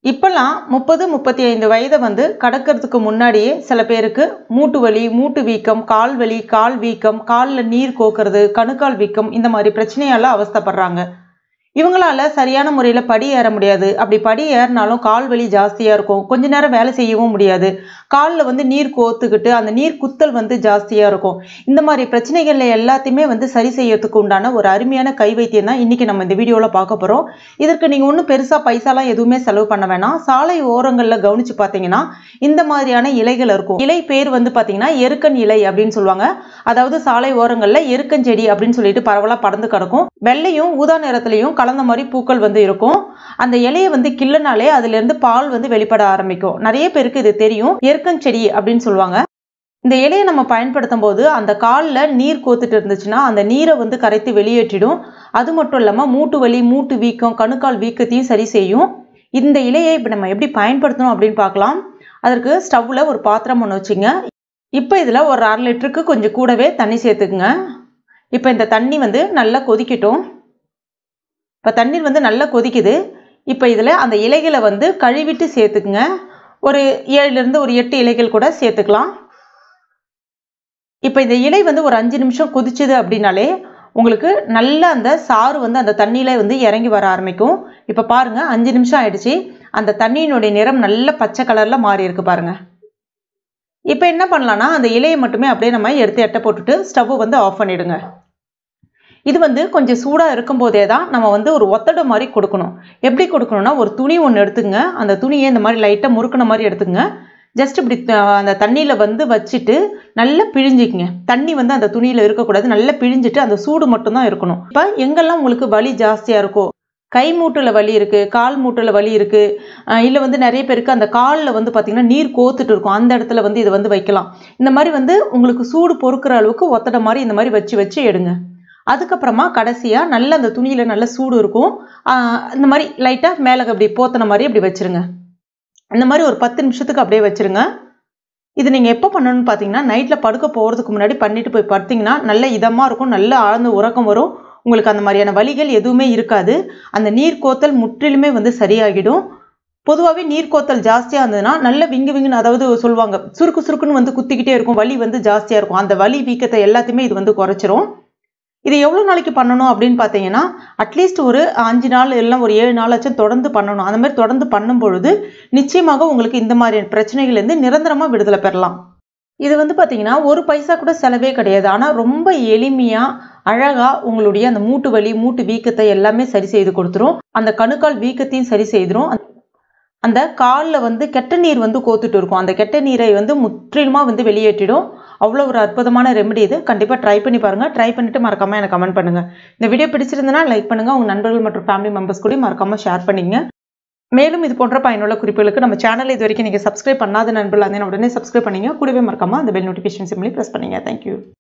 இப்போல்லாம் முப்பது முப்பத்தி ஐந்து வயதை வந்து கடக்கிறதுக்கு முன்னாடியே சில பேருக்கு மூட்டு வலி மூட்டு வீக்கம் கால் வலி கால் வீக்கம் காலில் நீர் கோக்கிறது கணுக்கால் வீக்கம் இந்த மாதிரி பிரச்சனையால அவஸ்தைப்படுறாங்க இவங்களால சரியான முறையில் படி ஏற முடியாது அப்படி படி ஏறினாலும் கால் வலி ஜாஸ்தியாக இருக்கும் கொஞ்ச நேரம் வேலை செய்யவும் முடியாது காலில் வந்து நீர் கோத்துக்கிட்டு அந்த நீர் குத்தல் வந்து ஜாஸ்தியாக இருக்கும் இந்த மாதிரி பிரச்சனைகள்ல எல்லாத்தையுமே வந்து சரி செய்யறதுக்கு உண்டான ஒரு அருமையான கை வைத்தியம் தான் இன்னைக்கு நம்ம இந்த வீடியோவில் பார்க்க போகிறோம் இதற்கு நீங்கள் ஒன்றும் பெருசாக பைசாலாம் எதுவுமே செலவு பண்ண வேணாம் சாலை ஓரங்களில் கவனிச்சு பார்த்தீங்கன்னா இந்த மாதிரியான இலைகள் இருக்கும் இலை பேர் வந்து பார்த்தீங்கன்னா எருக்கன் இலை அப்படின்னு சொல்லுவாங்க அதாவது சாலை ஓரங்களில் எருக்கஞ்செடி அப்படின்னு சொல்லிட்டு பரவலாக பறந்து கிடக்கும் வெள்ளையும் ஊதா நிறத்துலையும் கலந்த மாதிரி பூக்கள் வந்து இருக்கும் அந்த இலையை வந்து கிள்ளனாலே அதுல இருந்து பால் வந்து வெளிப்பட ஆரம்பிக்கும் நிறைய பேருக்கு இது தெரியும் எருக்கஞ்செடி அப்படின்னு சொல்லுவாங்க இந்த இலையை நம்ம பயன்படுத்தும் போது அந்த காலில் நீர் கோத்துட்டு இருந்துச்சுன்னா அந்த நீரை வந்து கரைத்து வெளியேற்றிடும் அது மட்டும் இல்லாமல் மூட்டு வலி மூட்டு வீக்கம் கணுக்கால் வீக்கத்தையும் சரி செய்யும் இந்த இலையை இப்போ நம்ம எப்படி பயன்படுத்தணும் அப்படின்னு பார்க்கலாம் அதற்கு ஸ்டவ்வில் ஒரு பாத்திரம் ஒன்று வச்சுங்க இப்போ இதில் ஒரு அரை லிட்டருக்கு கொஞ்சம் கூடவே தண்ணி சேர்த்துக்குங்க இப்போ இந்த தண்ணி வந்து நல்லா கொதிக்கட்டும் இப்போ தண்ணீர் வந்து நல்லா கொதிக்குது இப்போ இதில் அந்த இலைகளை வந்து கழுவிட்டு சேர்த்துக்குங்க ஒரு ஏழுலேருந்து ஒரு எட்டு இலைகள் கூட சேர்த்துக்கலாம் இப்போ இந்த இலை வந்து ஒரு அஞ்சு நிமிஷம் கொதிச்சுது அப்படின்னாலே உங்களுக்கு நல்ல அந்த சாறு வந்து அந்த தண்ணியில வந்து இறங்கி வர ஆரம்பிக்கும் இப்போ பாருங்க அஞ்சு நிமிஷம் ஆயிடுச்சு அந்த தண்ணியினுடைய நிறம் நல்ல பச்சை கலர்ல மாறி இருக்கு பாருங்க இப்போ என்ன பண்ணலாம்னா அந்த இலையை மட்டுமே அப்படியே நம்ம எடுத்து எட்ட போட்டுட்டு ஸ்டவ் வந்து ஆஃப் பண்ணிடுங்க இது வந்து கொஞ்சம் சூடாக இருக்கும்போதே தான் நம்ம வந்து ஒரு ஒத்தடை மாதிரி கொடுக்கணும் எப்படி கொடுக்கணும்னா ஒரு துணி ஒன்று எடுத்துங்க அந்த துணியை இந்த மாதிரி லைட்டாக முறுக்கின மாதிரி எடுத்துங்க ஜஸ்ட் இப்படி அந்த தண்ணியில் வந்து வச்சுட்டு நல்லா பிழிஞ்சிக்கங்க தண்ணி வந்து அந்த துணியில் இருக்கக்கூடாது நல்லா பிழிஞ்சிட்டு அந்த சூடு மட்டும்தான் இருக்கணும் இப்போ எங்கெல்லாம் உங்களுக்கு வலி ஜாஸ்தியாக இருக்கோ கை மூட்டில் வலி இருக்குது கால் மூட்டில் வலி இருக்குது இல்லை வந்து நிறைய பேருக்கு அந்த காலில் வந்து பார்த்திங்கன்னா நீர் கோத்துட்டு இருக்கும் அந்த இடத்துல வந்து இதை வந்து வைக்கலாம் இந்த மாதிரி வந்து உங்களுக்கு சூடு பொறுக்கிற அளவுக்கு ஒத்தடை மாதிரி இந்த மாதிரி வச்சு வச்சு எடுங்க அதுக்கப்புறமா கடைசியாக நல்ல அந்த துணியில் நல்ல சூடு இருக்கும் இந்த மாதிரி லைட்டாக மேலே அப்படி போத்தன மாதிரி அப்படி வச்சுருங்க இந்த மாதிரி ஒரு பத்து நிமிஷத்துக்கு அப்படியே வச்சுருங்க இது நீங்கள் எப்போ பண்ணணும்னு பார்த்தீங்கன்னா நைட்டில் படுக்க போகிறதுக்கு முன்னாடி பண்ணிட்டு போய் படுத்திங்கன்னா நல்ல இதமாக இருக்கும் நல்ல ஆழ்ந்த உறக்கம் வரும் உங்களுக்கு அந்த மாதிரியான வலிகள் எதுவுமே இருக்காது அந்த நீர் கோத்தல் முற்றிலுமே வந்து சரியாகிடும் பொதுவாகவே நீர் கோத்தல் ஜாஸ்தியாக இருந்ததுன்னா நல்ல விங்கு விங்குன்னு அதாவது சொல்லுவாங்க சுருக்கு சுருக்குன்னு வந்து குத்திக்கிட்டே இருக்கும் வலி வந்து ஜாஸ்தியாக இருக்கும் அந்த வலி வீக்கத்தை எல்லாத்தையுமே இது வந்து குறைச்சிரும் இது எவ்வளோ நாளைக்கு பண்ணணும் அப்படின்னு பார்த்தீங்கன்னா அட்லீஸ்ட் ஒரு அஞ்சு நாள் இல்லை ஒரு ஏழு நாளாச்சும் தொடர்ந்து பண்ணணும் அந்த மாதிரி தொடர்ந்து பண்ணும் பொழுது நிச்சயமாக உங்களுக்கு இந்த மாதிரியான பிரச்சனைகள்லேருந்து நிரந்தரமாக விடுதலை பெறலாம் இது வந்து பார்த்தீங்கன்னா ஒரு பைசா கூட செலவே கிடையாது ஆனால் ரொம்ப எளிமையாக அழகாக உங்களுடைய அந்த மூட்டு வலி மூட்டு வீக்கத்தை எல்லாமே சரி செய்து கொடுத்துரும் அந்த கணுக்கால் வீக்கத்தையும் சரி செய்திரும் அந்த காலில் வந்து கெட்ட நீர் வந்து கோத்துட்டு இருக்கும் அந்த கெட்ட நீரை வந்து முற்றிலுமாக வந்து வெளியேற்றிடும் அவ்வளோ ஒரு அற்புதமான ரெமெடி இது கண்டிப்பாக ட்ரை பண்ணி பாருங்கள் ட்ரை பண்ணிவிட்டு மறக்காமல் எனக்கு கமெண்ட் பண்ணுங்கள் இந்த வீடியோ பிடிச்சிருந்தனா லைக் பண்ணுங்கள் உங்கள் நண்பர்கள் மற்றும் ஃபேமிலி மெம்பர்ஸ் கூட மறக்காமல் ஷேர் பண்ணிங்க மேலும் இது போன்ற பயனுள்ள குறிப்புகளுக்கு நம்ம சேனல் இது வரைக்கும் நீங்கள் சப்ஸ்கிரைப் பண்ணாத நண்பர்கள் அதே உடனே சப்ஸ்கிரைப் பண்ணிங்க கூடவே மறக்காமல் அந்த பெல் நோட்டிஃபிகேஷன் சிம்லி ப்ரெஸ் பண்ணுங்கள் தேங்க்யூ